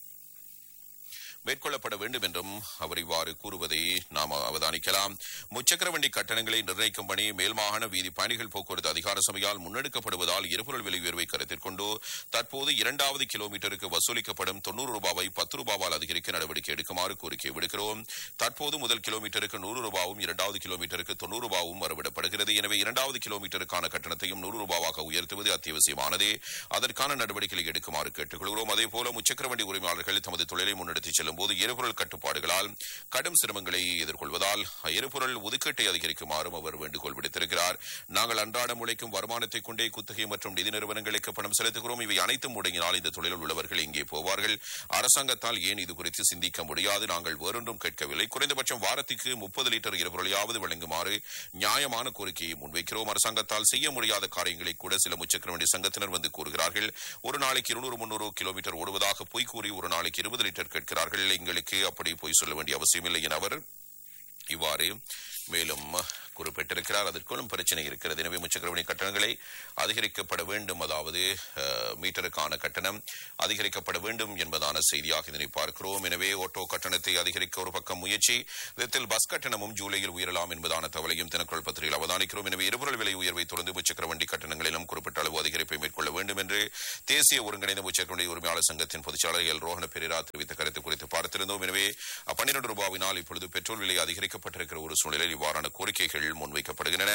மேற்கொள்ளப்பட வேண்டும் என்றும் அவர் இவ்வாறு கூறுவதை நாம் அவதானிக்கலாம் முச்சக்கர வண்டி கட்டணங்களை நிர்ணயிக்கும் பணி மேல் மாகாண வீதி பயணிகள் போக்குவரத்து அதிகார சபையால் முன்னெடுக்கப்படுவதால் எரிபொருள் விலை உயர்வை கருத்தில் கொண்டு தற்போது இரண்டாவது கிலோமீட்டருக்கு வசூலிக்கப்படும் தொன்னூறு ரூபாவை பத்து ரூபாவால் அதிகரிக்க நடவடிக்கை எடுக்குமாறு கோரிக்கை விடுக்கிறோம் தற்போது முதல் கிலோமீட்டருக்கு நூறு ரூபாவும் இரண்டாவது கிலோமீட்டருக்கு தொன்னூறு ரூபாவும் வரவிடப்படுகிறது எனவே இரண்டாவது கிலோமீட்டருக்கான கட்டணத்தையும் நூறு ரூபாவாக உயர்த்துவது அத்தியாவசியமானது அதற்கான நடவடிக்கைகளை எடுக்குமாறு கேட்டுக்கொள்கிறோம் அதேபோல முச்சக்கர வண்டி உரிமையாளர்கள் தமது தொழிலை முன்னெடுத்துச் செல்லும் போது எரிபொருள் கட்டுப்பாடுகளால் கடும் சிரமங்களை எதிர்கொள்வதால் எரிபொருள் ஒதுக்கீட்டை அதிகரிக்குமாறும் அவர் வேண்டுகோள் விடுத்திருக்கிறார் நாங்கள் அன்றாடம் உழைக்கும் வருமானத்தை கொண்டே குத்தகை மற்றும் நிதி நிறுவனங்களுக்கு பணம் செலுத்துகிறோம் இவை அனைத்தும் முடங்கினால் இந்த தொழிலில் உள்ளவர்கள் எங்கே போவார்கள் அரசாங்கத்தால் ஏன் இது குறித்து சிந்திக்க முடியாது நாங்கள் வேறொன்றும் கேட்கவில்லை குறைந்தபட்சம் வாரத்துக்கு முப்பது லிட்டர் எரிபொருளையாவது வழங்குமாறு நியாயமான கோரிக்கையை முன்வைக்கிறோம் அரசாங்கத்தால் செய்ய முடியாத காரியங்களை கூட சில முச்சக்கர வண்டி சங்கத்தினர் வந்து கூறுகிறார்கள் ஒரு நாளைக்கு இருநூறு முன்னூறு கிலோமீட்டர் ஓடுவதாக பொய் கூறி ஒரு நாளைக்கு இருபது லிட்டர் கேட்கிறார்கள் எங்களுக்கு அப்படி பொய் சொல்ல வேண்டிய அவசியமில்லை என அவர் இவ்வாறு மேலும் குறிப்பிட்டிருக்கிறார் அதற்குள்ளும் பிரச்சனை இருக்கிறது எனவே முச்சக்கரவணி கட்டணங்களை அதிகரிக்கப்பட வேண்டும் அதாவது அஹ், மீட்டருக்கான கட்டணம் அதிகரிக்கப்பட வேண்டும் என்பதான செய்தியாக இதனை பார்க்கிறோம் எனவே ஓட்டோ கட்டணத்தை அதிகரிக்க ஒரு பக்கம் முயற்சி விதத்தில் பஸ் கட்டணமும் ஜூலையில் உயரலாம் என்பதான தகவலையும் தினக்குரல் பத்திரிகையில் அவதானிக்கிறோம் எனவே எரிபொருள் விலை உயர்வை தொடர்ந்து முச்சக்கர வண்டி கட்டணங்களிலும் குறிப்பிட்ட அளவு அதிகரிப்பை மேற்கொள்ள வேண்டும் என்று தேசிய ஒருங்கிணைந்த முச்சக்கர வண்டி உரிமையாளர் சங்கத்தின் பொதுச்செயலாளர் எல் ரோஹன பெரேரா தெரிவித்த கருத்து குறித்து பார்த்திருந்தோம் எனவே பன்னிரண்டு ரூபாவினால் இப்பொழுது பெட்ரோல் விலை அதிகரிக்கப்பட்டிருக்கிற ஒரு சூழ்நிலையில் இவ்வாறான கோரிக்கைகள் முன்வைக்கப்படுகின்றன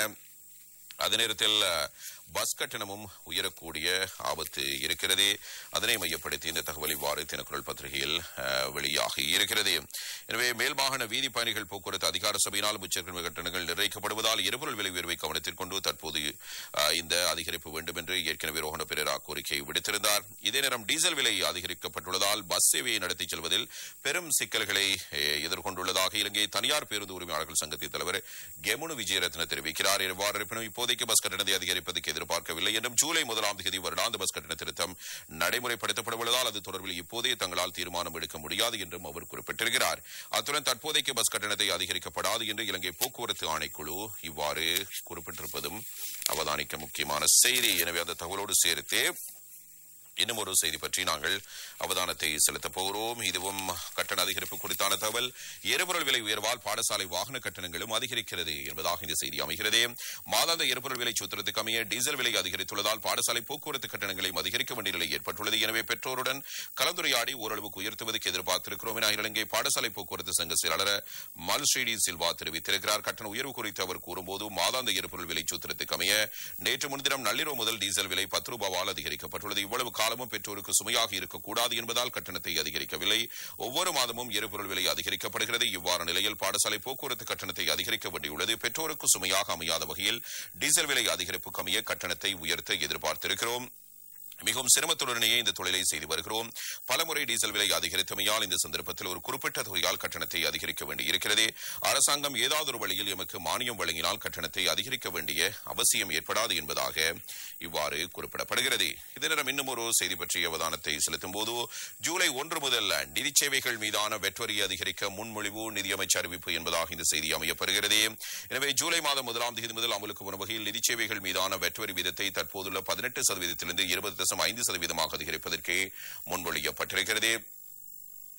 அதே நேரத்தில் அஹ், பஸ் கட்டணமும் உயரக்கூடிய ஆபத்து இருக்கிறது அதனை மையப்படுத்தி இந்த தகவல் இவ்வாறு தினக்குரல் பத்திரிகையில் அஹ், வெளியாகி இருக்கிறது எனவே மேல் மாகாண வீதி பயணிகள் போக்குவரத்து அதிகார சபையினால் முச்சக்கர கட்டணங்கள் நிர்ணயிக்கப்படுவதால் எரிபொருள் விலை உயர்வை கவனத்தில் கொண்டு தற்போது அஹ், இந்த அதிகரிப்பு வேண்டும் என்று ஏற்கனவே ரோஹன பெரேரா கோரிக்கை விடுத்திருந்தார் இதே நேரம் டீசல் விலை அதிகரிக்கப்பட்டுள்ளதால் பஸ் சேவையை நடத்திச் செல்வதில் பெரும் சிக்கல்களை அஹ், எதிர்கொண்டுள்ளதாக இலங்கை தனியார் பேருந்து உரிமையாளர்கள் சங்கத்தின் தலைவர் கெமுனு விஜயரத்ன தெரிவிக்கிறார் இவ்வாறு இருப்பினும் இப்போதைக்கு பஸ் கட்டணத்தை அதிகரிப்பதற்கு எதிர்பார்க்கவில்லை என்றும் ஜூலை முதலாம் தேதி வருடாந்த பஸ் கட்டண திருத்தம் நடைமுறைப்படுத்தப்பட உள்ளதால் அது தொடர்பில் இப்போதே தங்களால் தீர்மானம் எடுக்க முடியாது என்றும் அவர் குறிப்பிட்டிருக்கிறார் அத்துடன் தற்போதைக்கு பஸ் கட்டணத்தை அதிகரிக்கப்படாது என்று இலங்கை போக்குவரத்து ஆணைக்குழு இவ்வாறு குறிப்பிட்டிருப்பதும் அவதானிக்க முக்கியமான செய்தி எனவே அந்த தகவலோடு சேர்த்து இன்னும் ஒரு செய்தி பற்றி நாங்கள் அவதானத்தை செலுத்தப் போகிறோம் இதுவும் கட்டண அதிகரிப்பு குறித்தான தகவல் எரிபொருள் விலை உயர்வால் பாடசாலை வாகன கட்டணங்களும் அதிகரிக்கிறது என்பதாக இந்த செய்தி அமைகிறது மாதாந்த எரிபொருள் விலை சூத்திரத்துக்கு அமைய டீசல் விலை அதிகரித்துள்ளதால் பாடசாலை போக்குவரத்து கட்டணங்களையும் அதிகரிக்க வேண்டிய நிலை ஏற்பட்டுள்ளது எனவே பெற்றோருடன் கலந்துரையாடி ஓரளவுக்கு உயர்த்துவதற்கு எதிர்பார்த்திருக்கிறோம் என அகில இலங்கை பாடசாலை போக்குவரத்து சங்க செயலாளர் மல்ஸ்ரீடி சில்வா தெரிவித்திருக்கிறார் கட்டண உயர்வு குறித்து அவர் கூறும்போது மாதாந்த எரிபொருள் விலை சூத்திரத்துக்கு அமைய நேற்று முன்தினம் நள்ளிரவு முதல் டீசல் விலை பத்து ரூபாவால் அதிகரிக்கப்பட்டுள்ளது இவ்வளவு காலமும் பெற்றோருக்கு சுமையாக இருக்கக்கூடாது என்பதால் கட்டணத்தை அதிகரிக்கவில்லை ஒவ்வொரு மாதமும் எரிபொருள் விலை அதிகரிக்கப்படுகிறது இவ்வாறு நிலையில் பாடசாலை போக்குவரத்து கட்டணத்தை அதிகரிக்க வேண்டியுள்ளது பெற்றோருக்கு சுமையாக அமையாத வகையில் டீசல் விலை அதிகரிப்புக்கு அமைய கட்டணத்தை உயர்த்த எதிர்பார்த்திருக்கிறோம் மிகவும் சிரமத்துடனேயே இந்த தொழிலை செய்து வருகிறோம் பலமுறை டீசல் விலை அதிகரித்தமையால் இந்த சந்தர்ப்பத்தில் ஒரு குறிப்பிட்ட தொகையால் கட்டணத்தை அதிகரிக்க வேண்டி இருக்கிறது அரசாங்கம் ஏதாவது ஒரு வழியில் எமக்கு மானியம் வழங்கினால் கட்டணத்தை அதிகரிக்க வேண்டிய அவசியம் ஏற்படாது என்பதாக இவ்வாறு குறிப்பிடப்படுகிறது இதனிடம் இன்னும் ஒரு செய்தி பற்றிய அவதானத்தை செலுத்தும் போது ஜூலை ஒன்று முதல் நிதி சேவைகள் மீதான வெட்வரி அதிகரிக்க முன்மொழிவு நிதியமைச்சர் அறிவிப்பு என்பதாக இந்த செய்தி அமையப்படுகிறது எனவே ஜூலை மாதம் முதலாம் தேதி முதல் அமலுக்கு வரும் வகையில் நிதி சேவைகள் மீதான வெட்வரி வீதத்தை தற்போதுள்ள பதினெட்டு சதவீதத்திலிருந்து இருபது தசம் ஐந்து சதவீதமாக அதிகரிப்பதற்கு முன்மொழியப்பட்டிருக்கிறது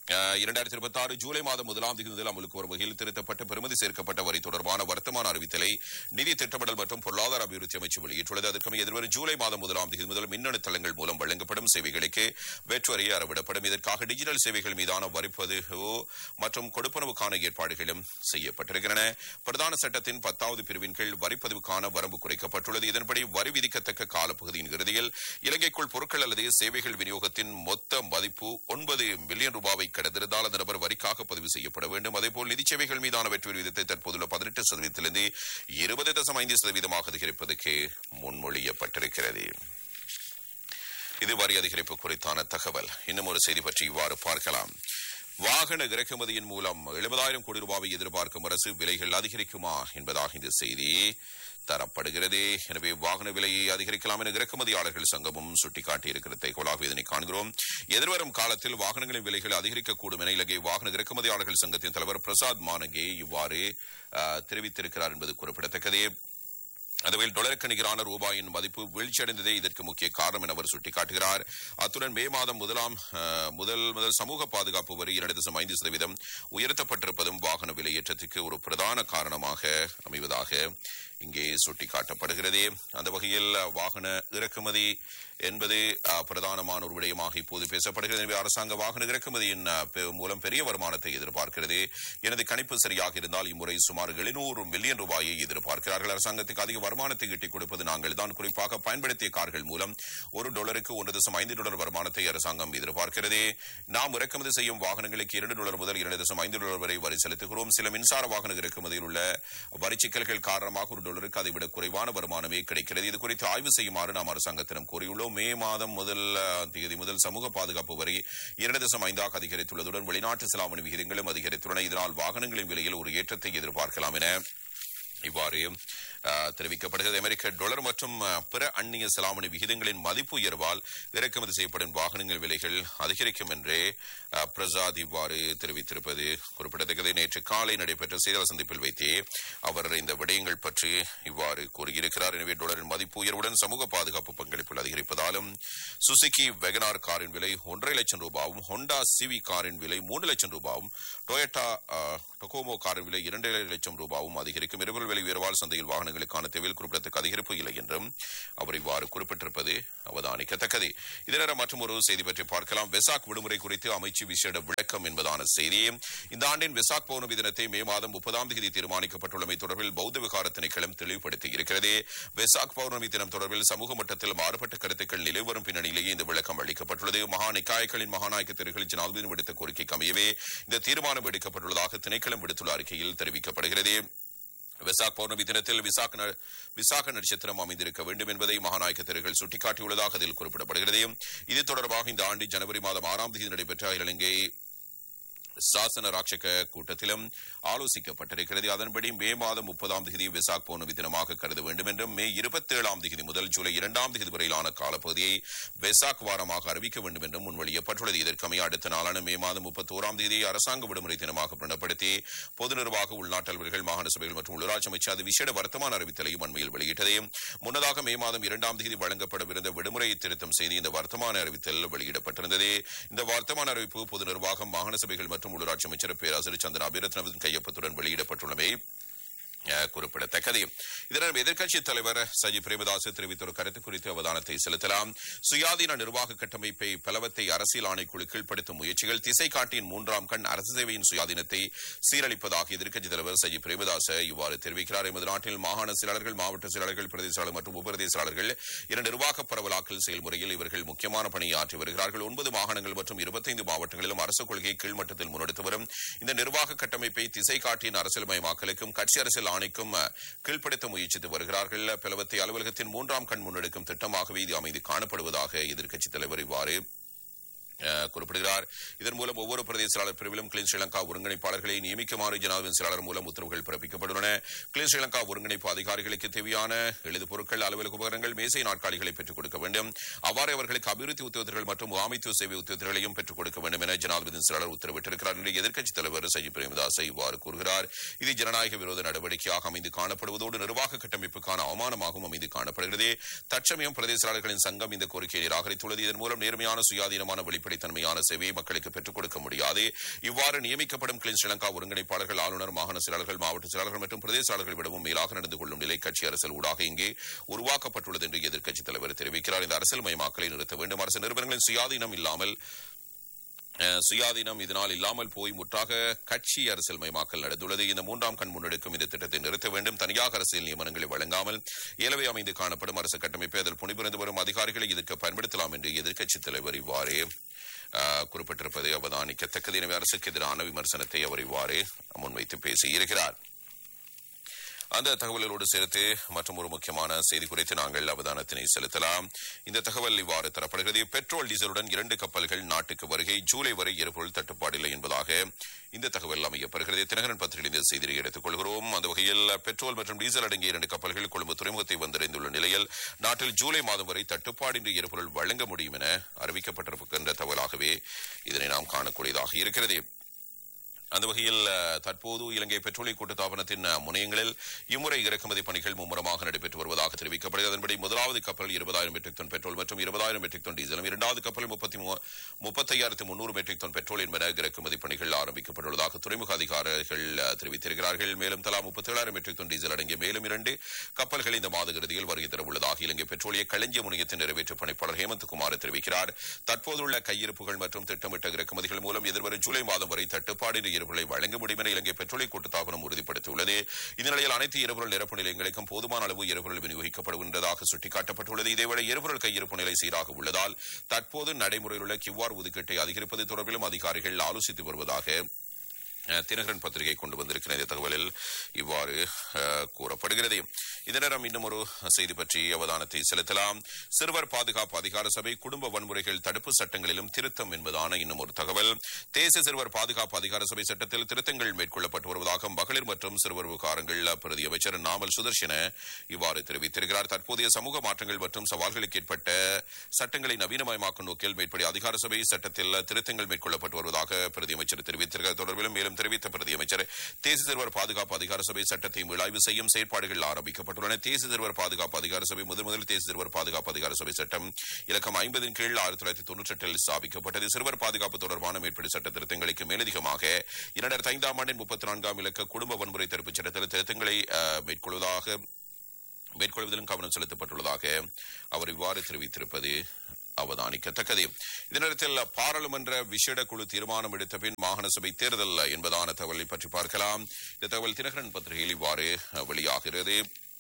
இரண்டாயிரத்தி இருபத்தி ஆறு ஜூலை மாதம் முதலாம் தேதி முதல் அமலுக்கு வரும் வகையில் திருத்தப்பட்ட பெறுமதி சேர்க்கப்பட்ட வரி தொடர்பான வர்த்தமான அறிவித்தலை நிதி திட்டமிடல் மற்றும் பொருளாதார அபிவிருத்தி அமைச்சு வெளியிட்டுள்ளது அதற்கமைய எதிர்வரும் ஜூலை மாதம் முதலாம் தேதி முதல் மின்னணு தளங்கள் மூலம் வழங்கப்படும் சேவைகளுக்கு வெற்றுவரி அறவிடப்படும் இதற்காக டிஜிட்டல் சேவைகள் மீதான வரிப்பதிவு மற்றும் கொடுப்பனவுக்கான ஏற்பாடுகளும் செய்யப்பட்டிருக்கின்றன பிரதான சட்டத்தின் பத்தாவது பிரிவின் கீழ் வரிப்பதிவுக்கான வரம்பு குறைக்கப்பட்டுள்ளது இதன்படி வரி விதிக்கத்தக்க காலப்பகுதியின் இறுதியில் இலங்கைக்குள் பொருட்கள் அல்லது சேவைகள் விநியோகத்தின் மொத்த மதிப்பு ஒன்பது மில்லியன் ரூபாவை கடந்திருந்தால் அந்த நபர் வரிக்காக பதிவு செய்யப்பட வேண்டும் அதேபோல் நிதி சேவைகள் மீதான வெற்றி விகிதத்தை தற்போதுள்ள பதினெட்டு சதவீதத்திலிருந்து இருபது தசம் ஐந்து சதவீதமாக அதிகரிப்பதற்கு முன்மொழியப்பட்டிருக்கிறது இது வரி அதிகரிப்பு குறித்தான தகவல் இன்னும் ஒரு செய்தி பற்றி இவ்வாறு பார்க்கலாம் வாகன இறக்குமதியின் மூலம் எழுபதாயிரம் கோடி ரூபாவை எதிர்பார்க்கும் அரசு விலைகள் அதிகரிக்குமா என்பதாக இந்த செய்தி தரப்படுகிறது எனவே வாகன விலையை அதிகரிக்கலாம் என இறக்குமதியாளர்கள் சங்கமும் சுட்டிக்காட்டியிருக்கிற தகவலாக இதனை காண்கிறோம் எதிர்வரும் காலத்தில் வாகனங்களின் விலைகள் அதிகரிக்கக்கூடும் என இலங்கை வாகன இறக்குமதியாளர்கள் சங்கத்தின் தலைவர் பிரசாத் மானகே இவ்வாறு அஹ், தெரிவித்திருக்கிறார் என்பது குறிப்பிடத்தக்கது அதுவேல் டொலருக்கு நிகரான ரூபாயின் மதிப்பு வீழ்ச்சியடைந்ததே இதற்கு முக்கிய காரணம் என அவர் சுட்டிக்காட்டுகிறார் அத்துடன் மே மாதம் முதலாம் அஹ், முதல் முதல் சமூக பாதுகாப்பு வரி இரண்டு தசம் ஐந்து சதவீதம் உயர்த்தப்பட்டிருப்பதும் வாகன விலையேற்றத்துக்கு ஒரு பிரதான காரணமாக அமைவதாக இங்கே சுட்டிக்காட்டப்படுகிறது அந்த வகையில் அஹ், வாகன இறக்குமதி என்பது அஹ், பிரதானமான ஒரு விடயமாக இப்போது பேசப்படுகிறது எனவே அரசாங்க வாகன இறக்குமதியின் அஹ், பெ- மூலம் பெரிய வருமானத்தை எதிர்பார்க்கிறது எனது கணிப்பு சரியாக இருந்தால் இம்முறை சுமார் எழுநூறு மில்லியன் ரூபாயை எதிர்பார்க்கிறார்கள் அரசாங்கத்துக்கு அதிக வருமானத்தை ஈட்டிக் கொடுப்பது நாங்கள் தான் குறிப்பாக பயன்படுத்திய கார்கள் மூலம் ஒரு டாலருக்கு ஒன்று தசம் ஐந்து டாலர் வருமானத்தை அரசாங்கம் எதிர்பார்க்கிறது நாம் இறக்குமதி செய்யும் வாகனங்களுக்கு இரண்டு டாலர் முதல் இரண்டு தசம் ஐந்து டாலர் வரை வரி செலுத்துகிறோம் சில மின்சார வாகன இறக்குமதியில் உள்ள வரி சிக்கல்கள் காரணமாக ஒரு டாலருக்கு அதை விட குறைவான வருமானமே கிடைக்கிறது இது குறித்து ஆய்வு செய்யுமாறு நாம் அரசாங்கத்திடம் கூறியுள்ளோம் மே மாதம் முதல் அஹ், தேதி முதல் சமூக பாதுகாப்பு வரி இரண்டு தசம் ஐந்தாக அதிகரித்துள்ளதுடன் வெளிநாட்டு செலாவணி விகிதங்களும் அதிகரித்துள்ளன இதனால் வாகனங்களின் விலையில் ஒரு ஏற்றத்தை எதிர்பார்க்கலாம் என இவ்வாறு அஹ், தெரிவிக்கப்படுகிறது அமெரிக்க டாலர் மற்றும் அஹ், பிற அந்நிய செலாவணி விகிதங்களின் மதிப்பு உயர்வால் இறக்குமதி செய்யப்படும் வாகனங்கள் விலைகள் அதிகரிக்கும் என்றே அஹ், பிரசாத் இவ்வாறு தெரிவித்திருப்பது குறிப்பிடத்தக்கது நேற்று காலை நடைபெற்ற செய்தியாளர் சந்திப்பில் வைத்தே அவர் இந்த விடயங்கள் பற்றி இவ்வாறு கூறியிருக்கிறார் எனவே டாலரின் மதிப்பு உயர்வுடன் சமூக பாதுகாப்பு பங்களிப்பில் அதிகரிப்பதாலும் சுசுகி வெகனார் காரின் விலை ஒன்றரை லட்சம் ரூபாவும் ஹோண்டா சிவி காரின் விலை மூன்று லட்சம் ரூபாவும் டொயோட்டா அஹ், டொகோமோ காரின் விலை இரண்டரை லட்சம் ரூபாவும் அதிகரிக்கும் எரிபொருள் விலை உயர்வால் சந்தையில் வாகனங்களுக்கான தேவையில் குறிப்பிடத்தக்க அதிகரிப்பு இல்லை என்றும் அவர் இவ்வாறு குறிப்பிட்டிருப்பது அவதானிக்கத்தக்கது இதர மற்றும் ஒரு செய்தி பற்றி பார்க்கலாம் வெசாக் விடுமுறை குறித்து அமைச்சு விசேட விளக்கம் என்பதான செய்தி இந்த ஆண்டின் வெசாக் பௌர்ணமி தினத்தை மே மாதம் முப்பதாம் தேதி தீர்மானிக்கப்பட்டுள்ளமை தொடர்பில் பௌத்த விகார திணைக்களம் தெளிவுபடுத்தி இருக்கிறது வெசாக் பௌர்ணமி தினம் தொடர்பில் சமூக மட்டத்தில் மாறுபட்ட கருத்துக்கள் நிலவு வரும் பின்னணியிலேயே இந்த விளக்கம் அளிக்கப்பட்டுள்ளது மகா நிக்காயக்களின் மகாநாயக்க தெருகளில் ஜனாதிபதி விடுத்த கோரிக்கைக்கு அமையவே இந்த தீர்மானம் எடுக்கப்பட்டுள்ளதாக திணைக்களம் விடுத்துள்ள அறிக்கையில் தெரிவிக்கப்படுகிறது வெசாக் பௌர்ணமி தினத்தில் விசாக ந- விசாக நட்சத்திரம் அமைந்திருக்க வேண்டும் என்பதை மகாநாயக்க தெருகள் சுட்டிக்காட்டியுள்ளதாக அதில் குறிப்பிடப்படுகிறது இது தொடர்பாக இந்த ஆண்டு ஜனவரி மாதம் ஆறாம் தேதி நடைபெற்ற அகில இலங்கை சாசன ராட்சக கூட்டத்திலும் ஆலோசிக்கப்பட்டிருக்கிறது அதன்படி மே மாதம் முப்பதாம் தேதி விசாக் பௌர்ணமி தினமாக கருத வேண்டும் என்றும் மே இருபத்தி ஏழாம் தேதி முதல் ஜூலை இரண்டாம் தேதி வரையிலான காலப்பகுதியை வெசாக் வாரமாக அறிவிக்க வேண்டும் என்றும் முன்மொழியப்பட்டுள்ளது இதற்கமைய அடுத்த நாளான மே மாதம் முப்பத்தோராம் தேதி அரசாங்க விடுமுறை தினமாக பிரணப்படுத்தி பொது நிர்வாக உள்நாட்டு அலுவலர்கள் மாகாண சபைகள் மற்றும் உள்ளூராட்சி அமைச்சு அது விசேட வர்த்தமான அறிவித்தலையும் அண்மையில் வெளியிட்டது முன்னதாக மே மாதம் இரண்டாம் தேதி வழங்கப்படவிருந்த விடுமுறை திருத்தம் செய்து இந்த வர்த்தமான அறிவித்தல் வெளியிடப்பட்டிருந்தது இந்த வர்த்தமான அறிவிப்பு பொது நிர்வாகம் மாகாண சபைகள் மற்றும் உள்ளூராட்சி அமைச்சர் பேராசிரியர் சந்திரா அபிரத்னவின் கையொப்பத்துடன் வெளியிடப்பட்டுள்ளமை அஹ், குறிப்பிடத்தக்கது இதனால் எதிர்க்கட்சித் தலைவர் சஜி பிரேமதாஸ் தெரிவித்த ஒரு கருத்து குறித்து அவதானத்தை செலுத்தலாம் சுயாதீன நிர்வாக கட்டமைப்பை பலவத்தை அரசியல் ஆணைக்குழு கீழ்ப்படுத்தும் முயற்சிகள் திசை காட்டியின் மூன்றாம் கண் அரசு சேவையின் சுயாதீனத்தை சீரழிப்பதாக எதிர்க்கட்சித் தலைவர் சஜி பிரேமதாஸ் இவ்வாறு தெரிவிக்கிறார் எமது நாட்டில் மாகாண செயலாளர்கள் மாவட்ட செயலாளர்கள் பிரதேச செயலாளர் மற்றும் உபபிரதேச செயலாளர்கள் என நிர்வாக பரவலாக்கல் செயல்முறையில் இவர்கள் முக்கியமான பணியை ஆற்றி வருகிறார்கள் ஒன்பது மாகாணங்கள் மற்றும் இருபத்தைந்து மாவட்டங்களிலும் அரசு கொள்கையை கீழ்மட்டத்தில் முன்னெடுத்து வரும் இந்த நிர்வாக கட்டமைப்பை திசை காட்டியின் அரசியல்மயமாக்கலுக்கும் கட்சி அரசியல் ஆணைக்கும் அஹ், கீழ்ப்படுத்த முயற்சித்து வருகிறார்கள் பிளவத்தை அலுவலகத்தின் மூன்றாம் கண் முன்னெடுக்கும் திட்டமாகவே இது அமைந்து காணப்படுவதாக எதிர்க்கட்சித் தலைவர் இவ்வாறு அஹ், குறிப்பிடுகிறார் இதன் மூலம் ஒவ்வொரு பிரதேச செயலாளர் பிரிவிலும் கிளீன் ஸ்ரீலங்கா ஒருங்கிணைப்பாளர்களை நியமிக்குமாறு ஜனாதிபதி செயலாளர் மூலம் உத்தரவுகள் பிறப்பிக்கப்பட்டுள்ளன கிளீன் ஸ்ரீலங்கா ஒருங்கிணைப்பு அதிகாரிகளுக்கு தேவையான எழுது பொருட்கள் அலுவலக உபகரணங்கள் மேசை நாட்காலிகளை பெற்றுக் கொடுக்க வேண்டும் அவ்வாறு அவர்களுக்கு அபிவிருத்தி உத்தியோகத்தர்கள் மற்றும் முகாமைத்துவ சேவை உத்தியோகத்தர்களையும் பெற்றுக் கொடுக்க வேண்டும் என ஜனாதிபதி செயலாளர் உத்தரவிட்டிருக்கிறார் என்று எதிர்க்கட்சித் தலைவர் சஜி பிரேமதாஸ் இவ்வாறு கூறுகிறார் இது ஜனநாயக விரோத நடவடிக்கையாக அமைந்து காணப்படுவதோடு நிர்வாக கட்டமைப்புக்கான அவமானமாகவும் அமைந்து காணப்படுகிறது தற்சமயம் பிரதேச செயலாளர்களின் சங்கம் இந்த கோரிக்கையை நிராகரித்துள்ளது இதன் மூலம் நேர்மையான சுயாதீனமான வெளிப்படையான வெளிப்படைத்தன்மையான சேவையை மக்களுக்கு பெற்றுக் கொடுக்க முடியாது இவ்வாறு நியமிக்கப்படும் கிளீன் ஸ்ரீலங்கா ஒருங்கிணைப்பாளர்கள் ஆளுநர் மாகாண செயலாளர்கள் மாவட்ட செயலாளர்கள் மற்றும் பிரதேச செயலாளர்கள் விடவும் மேலாக நடந்து கொள்ளும் நிலை கட்சி அரசியல் ஊடாக இங்கே உருவாக்கப்பட்டுள்ளது என்று எதிர்க்கட்சித் தலைவர் தெரிவிக்கிறார் இந்த அரசியல் மயமாக்கலை நிறுத்த வேண்டும் அரசு நிறுவனங்களின் சுயாதீனம் இல்லாமல் அஹ், சுயாதீனம் இதனால் இல்லாமல் போய் முற்றாக கட்சி அரசியல் மயமாக்கல் நடந்துள்ளது இந்த மூன்றாம் கண் முன்னெடுக்கும் இந்த திட்டத்தை நிறுத்த வேண்டும் தனியாக அரசியல் நியமனங்களை வழங்காமல் இயலவை அமைந்து காணப்படும் அரசு கட்டமைப்பை அதில் புனிபுரிந்து வரும் அதிகாரிகளை இதற்கு பயன்படுத்தலாம் என்று எதிர்க்கட்சித் தலைவர் இவ்வாறு அஹ், குறிப்பிட்டிருப்பதை அவதானிக்கத்தக்கது எனவே அரசுக்கு எதிரான விமர்சனத்தை அவர் இவ்வாறு முன்வைத்து பேசியிருக்கிறார் அந்த தகவல்களோடு சேர்த்து மற்றும் ஒரு முக்கியமான செய்தி குறித்து நாங்கள் அவதானத்தினை செலுத்தலாம் இந்த தகவல் இவ்வாறு தரப்படுகிறது பெட்ரோல் டீசலுடன் இரண்டு கப்பல்கள் நாட்டுக்கு வருகை ஜூலை வரை எரிபொருள் தட்டுப்பாடில்லை என்பதாக இந்த தகவல் அமையப்படுகிறது தினகரன் பத்திரிகை இந்த செய்தியை எடுத்துக் கொள்கிறோம் அந்த வகையில் பெட்ரோல் மற்றும் டீசல் அடங்கிய இரண்டு கப்பல்கள் கொழும்பு துறைமுகத்தை வந்தடைந்துள்ள நிலையில் நாட்டில் ஜூலை மாதம் வரை தட்டுப்பாடின்றி எரிபொருள் வழங்க முடியும் என அறிவிக்கப்பட்டிருக்கின்ற தகவலாகவே இதனை நாம் காணக்கூடியதாக இருக்கிறது அந்த வகையில் அஹ், தற்போது இலங்கை பெட்ரோலிய கூட்டுத்தாபனத்தின் அஹ், முனையங்களில் இம்முறை இறக்குமதி பணிகள் மும்முரமாக நடைபெற்று வருவதாக தெரிவிக்கப்படுகிறது அதன்படி முதலாவது கப்பல் இருபதாயிரம் மெட்ரிக் டன் பெட்ரோல் மற்றும் இருபதாயிரம் மெட்ரிக் டன் டீசலும் இரண்டாவது கப்பல் முப்பத்தி முப்பத்தையாயிரத்து முன்னூறு மெட்ரிக் டன் பெட்ரோல் என்பன இறக்குமதி பணிகள் ஆரம்பிக்கப்பட்டுள்ளதாக துறைமுக அதிகாரிகள் அஹ், தெரிவித்திருக்கிறார்கள் மேலும் தலா முப்பத்தேழாயிரம் மெட்ரிக் டன் டீசல் அடங்கிய மேலும் இரண்டு கப்பல்கள் இந்த மாத இறுதியில் வருகை தரவுள்ளதாக இலங்கை பெட்ரோலிய களஞ்சிய முனையத்தின் நிறைவேற்று பணிப்பாளர் ஹேமந்த் குமார் தெரிவிக்கிறார் தற்போதுள்ள கையிருப்புகள் மற்றும் திட்டமிட்ட இறக்குமதிகள் மூலம் எதிர்வரும் ஜூலை மாதம் வரை தட்டுப்பாடின்றி எரிபொருளை வழங்க முடியும் என இலங்கை பெட்ரோலிய கூட்டுத்தாபனம் உறுதிப்படுத்தியுள்ளது இந்த நிலையில் அனைத்து எரிபொருள் நிரப்பு நிலையங்களுக்கும் போதுமான அளவு எரிபொருள் விநியோகிக்கப்படுகின்றதாக சுட்டிக்காட்டப்பட்டுள்ளது இதேவேளை எரிபொருள் கையிருப்பு நிலை சீராக உள்ளதால் தற்போது நடைமுறையில் உள்ள கியூஆர் ஒதுக்கீட்டை அதிகரிப்பது தொடர்பிலும் அதிகாரிகள் ஆலோசித்து வருவதாக அஹ், தினகரன் பத்திரிகை கொண்டு வந்திருக்கிற இந்த தகவலில் இவ்வாறு அஹ், கூறப்படுகிறது இந்த நேரம் இன்னும் ஒரு செய்தி பற்றி அவதானத்தை செலுத்தலாம் சிறுவர் பாதுகாப்பு அதிகார சபை குடும்ப வன்முறைகள் தடுப்பு சட்டங்களிலும் திருத்தம் என்பதான இன்னும் ஒரு தகவல் தேசிய சிறுவர் பாதுகாப்பு அதிகார சபை சட்டத்தில் திருத்தங்கள் மேற்கொள்ளப்பட்டு வருவதாக மகளிர் மற்றும் சிறுவர் விவகாரங்கள் பிரதி அமைச்சர் நாமல் சுதர்ஷன இவ்வாறு தெரிவித்திருக்கிறார் தற்போதைய சமூக மாற்றங்கள் மற்றும் சவால்களுக்கு ஏற்பட்ட சட்டங்களை நவீனமயமாக்கும் நோக்கில் மேற்படி அதிகார சபை சட்டத்தில் திருத்தங்கள் மேற்கொள்ளப்பட்டு வருவதாக பிரதி அமைச்சர் தெரிவித்திருக்கிறார் தொடர்பிலும் மேலும் தெரிவித்த பிரதி அமைச்சர் தேசிய சிறுவர் பாதுகாப்பு அதிகார சபை சட்டத்தை மீளாய்வு செய்யும் செயற்பாடுகள் ஆரம்பிக்கப்பட்டுள்ளன தேசிய சிறுவர் பாதுகாப்பு அதிகார சபை முதன் முதலில் தேசிய சிறுவர் பாதுகாப்பு அதிகார சபை சட்டம் இலக்கம் ஐம்பதின் கீழ் ஆயிரத்தி தொள்ளாயிரத்தி தொன்னூற்றி எட்டில் ஸ்தாபிக்கப்பட்டது சிறுவர் பாதுகாப்பு தொடர்பான மேற்படி சட்ட திருத்தங்களுக்கு மேலதிகமாக இரண்டாயிரத்தி ஐந்தாம் ஆண்டின் முப்பத்தி நான்காம் இலக்க குடும்ப வன்முறை தடுப்புச் சட்டத்தில் திருத்தங்களை அஹ், மேற்கொள்வதாக மேற்கொள்வதிலும் கவனம் செலுத்தப்பட்டுள்ளதாக அவர் இவ்வாறு தெரிவித்திருப்பது அவதானிக்கத்தக்கது இந்த நேரத்தில் பாராளுமன்ற விசேட குழு தீர்மானம் எடுத்த பின் மாகாண சபை தேர்தல் என்பதான தகவலை பற்றி பார்க்கலாம் இந்த தகவல் தினகரன் பத்திரிகையில் இவ்வாறு அஹ், வெளியாகிறது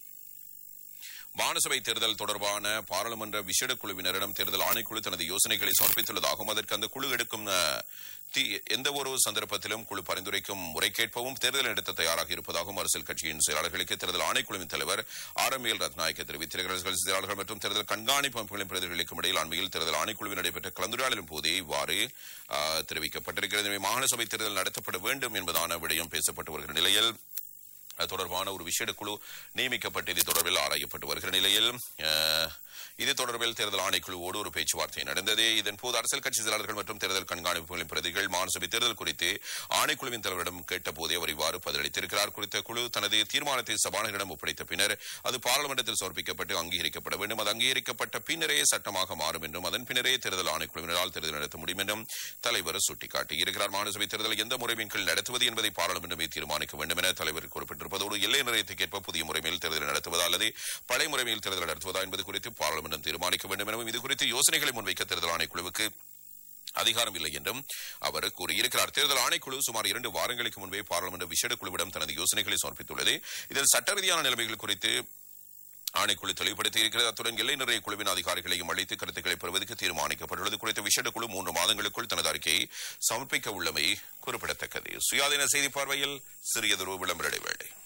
மாநசபை தேர்தல் தொடர்பான பாராளுமன்ற விசேட குழுவினரிடம் தேர்தல் ஆணைக்குழு தனது யோசனைகளை சமர்ப்பித்துள்ளதாகவும் அதற்கு அந்த குழு எடுக்கும் அஹ், தி- எந்த ஒரு சந்தர்ப்பத்திலும் குழு பரிந்துரைக்கும் முறை கேட்பவும் தேர்தல் நடத்த தயாராக இருப்பதாகவும் அரசியல் கட்சியின் செயலாளர்களுக்கு தேர்தல் ஆணைக்குழுவின் தலைவர் ஆர் எம் எல் ரத்நாயக்க தெரிவித்திருக்கிறார்கள் செயலாளர்கள் மற்றும் தேர்தல் கண்காணிப்பு அமைப்புகளின் பிரதிநிதிகளுக்கும் இடையில் அண்மையில் தேர்தல் ஆணைக்குழுவில் நடைபெற்ற கலந்துரையாடலின் போதே இவ்வாறு அஹ், தெரிவிக்கப்பட்டிருக்கிறது எனவே மாகாண சபை தேர்தல் நடத்தப்பட வேண்டும் என்பதான விடயம் பேசப்பட்டு வருகிற நிலையில் அது தொடர்பான ஒரு விசேட குழு நியமிக்கப்பட்டு இது தொடர்பில் ஆராயப்பட்டு வருகிற நிலையில் அஹ், இது தொடர்பில் தேர்தல் ஆணைக்குழுவோடு ஒரு பேச்சுவார்த்தை நடந்தது இதன் போது அரசியல் கட்சி செயலாளர்கள் மற்றும் தேர்தல் கண்காணிப்புகளின் பிரதிகள் மாநிலசபை தேர்தல் குறித்து ஆணைக்குழுவின் தலைவரிடம் கேட்டபோதே அவர் இவ்வாறு பதிலளித்திருக்கிறார் குறித்த குழு தனது தீர்மானத்தை சபாநாயகரிடம் ஒப்படைத்த பின்னர் அது பாராளுமன்றத்தில் சமர்ப்பிக்கப்பட்டு அங்கீகரிக்கப்பட வேண்டும் அது அங்கீகரிக்கப்பட்ட பின்னரே சட்டமாக மாறும் என்றும் அதன் பின்னரே தேர்தல் ஆணைக்குழுவினரால் தேர்தல் நடத்த முடியும் என்றும் தலைவர் சுட்டிக்காட்டியிருக்கிறார் மாநிலசபை தேர்தலை எந்த முறைமையின் கீழ் நடத்துவது என்பதை பாராளுமன்றமே தீர்மானிக்க வேண்டும் என தலைவர் குறிப்பிட்டிருப்பதோடு எல்லை நிலையத்துக்கேற்ப புதிய முறைமையில் தேர்தல் நடத்துவதா அல்லது பழைய முறைமையில் தேர்தல் நடத்துவதா என்பது குறித்து பாராளுமன்றம் தீர்மானிக்க வேண்டும் எனவும் இது குறித்து யோசனைகளை முன்வைக்க தேர்தல் ஆணைக்குழுவுக்கு அதிகாரம் இல்லை என்றும் அவர் கூறியிருக்கிறார் தேர்தல் ஆணைக்குழு சுமார் இரண்டு வாரங்களுக்கு முன்பே பாராளுமன்ற விசேட குழுவிடம் தனது யோசனைகளை சமர்ப்பித்துள்ளது இதில் சட்ட ரீதியான நிலைமைகள் குறித்து ஆணைக்குழு தெளிவுபடுத்தி இருக்கிறது அத்துடன் எல்லை நிறைய குழுவின் அதிகாரிகளையும் அழைத்து கருத்துக்களை பெறுவதற்கு தீர்மானிக்கப்பட்டுள்ளது குறித்த விசேட குழு மூன்று மாதங்களுக்குள் தனது அறிக்கையை சமர்ப்பிக்க உள்ளமை குறிப்பிடத்தக்கது சுயாதீன செய்தி பார்வையில் சிறியதொரு விளம்பர இடைவேளை